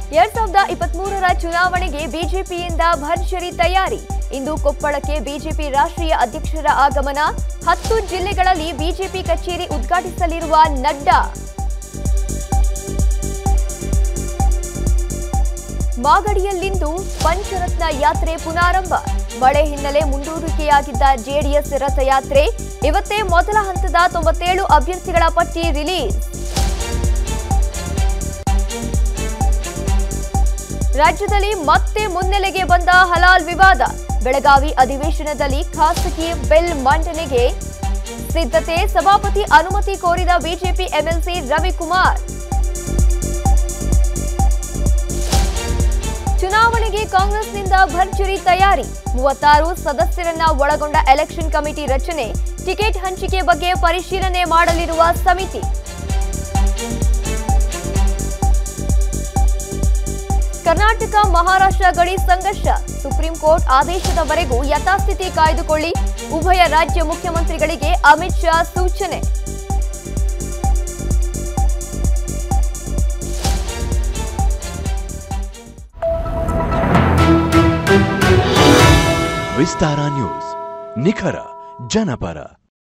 ಎರಡ್ ಸಾವಿರದ ಇಪ್ಪತ್ಮೂರರ ಚುನಾವಣೆಗೆ ಬಿಜೆಪಿಯಿಂದ ಭರ್ಜರಿ ತಯಾರಿ ಇಂದು ಕೊಪ್ಪಳಕ್ಕೆ ಬಿಜೆಪಿ ರಾಷ್ಟ್ರೀಯ ಅಧ್ಯಕ್ಷರ ಆಗಮನ ಹತ್ತು ಜಿಲ್ಲೆಗಳಲ್ಲಿ ಬಿಜೆಪಿ ಕಚೇರಿ ಉದ್ಘಾಟಿಸಲಿರುವ ನಡ್ಡಾ ಮಾಗಡಿಯಲ್ಲಿಂದು ಪಂಚರತ್ನ ಯಾತ್ರೆ ಪುನಾರಂಭ ಮಳೆ ಹಿನ್ನೆಲೆ ಮುಂದೂಡಿಕೆಯಾಗಿದ್ದ ಜೆಡಿಎಸ್ ರಥಯಾತ್ರೆ ಇವತ್ತೇ ಮೊದಲ ಹಂತದ ತೊಂಬತ್ತೇಳು ಅಭ್ಯರ್ಥಿಗಳ ಪಟ್ಟಿ ರಿಲೀಸ್ ರಾಜ್ಯದಲ್ಲಿ ಮತ್ತೆ ಮುನ್ನೆಲೆಗೆ ಬಂದ ಹಲಾಲ್ ವಿವಾದ ಬೆಳಗಾವಿ ಅಧಿವೇಶನದಲ್ಲಿ ಖಾಸಗಿ ಬಿಲ್ ಮಂಡನೆಗೆ ಸಿದ್ಧತೆ ಸಭಾಪತಿ ಅನುಮತಿ ಕೋರಿದ ಬಿಜೆಪಿ ಎಂಎಲ್ಸಿ ರವಿಕುಮಾರ್ ಚುನಾವಣೆಗೆ ಕಾಂಗ್ರೆಸ್ನಿಂದ ಭರ್ಜರಿ ತಯಾರಿ ಮೂವತ್ತಾರು ಸದಸ್ಯರನ್ನ ಒಳಗೊಂಡ ಎಲೆಕ್ಷನ್ ಕಮಿಟಿ ರಚನೆ ಟಿಕೆಟ್ ಹಂಚಿಕೆ ಬಗ್ಗೆ ಪರಿಶೀಲನೆ ಮಾಡಲಿರುವ ಸಮಿತಿ ಕರ್ನಾಟಕ ಮಹಾರಾಷ್ಟ್ರ ಗಡಿ ಸಂಘರ್ಷ ಸುಪ್ರೀಂ ಕೋರ್ಟ್ ಆದೇಶದವರೆಗೂ ಯಥಾಸ್ಥಿತಿ ಕಾಯ್ದುಕೊಳ್ಳಿ ಉಭಯ ರಾಜ್ಯ ಮುಖ್ಯಮಂತ್ರಿಗಳಿಗೆ ಅಮಿತ್ ಶಾ ಸೂಚನೆ ವಿಸ್ತಾರ ನ್ಯೂಸ್ ನಿಖರ ಜನಪರ